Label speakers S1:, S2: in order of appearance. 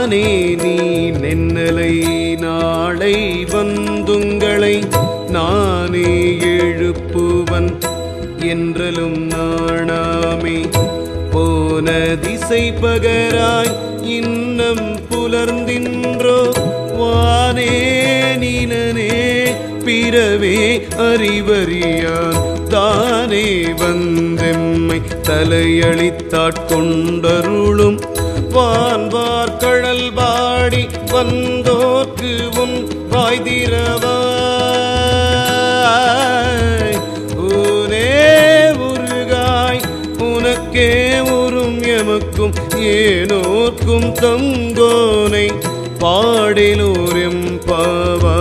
S1: நானே நீ நென்னலை நாளை வந்துங்களை நானே எழுப்புவன் என்றலும் நாணாமே போன திசை பகராய் இன்னம் புலர்ந்தின்றோ வானே நீனனே பிறவே அறிவறியான் தானே வந்தெம்மை தலையளித்தாட்கொண்டருளும் வான்வார் கழல் பாடி வந்தோர்க்கு உன் வாய்திரவாய் ஊனே உருகாய் உனக்கே உறும் எமக்கும் ஏனோர்க்கும் தங்கோனை பாடிலோர் எம் பாவா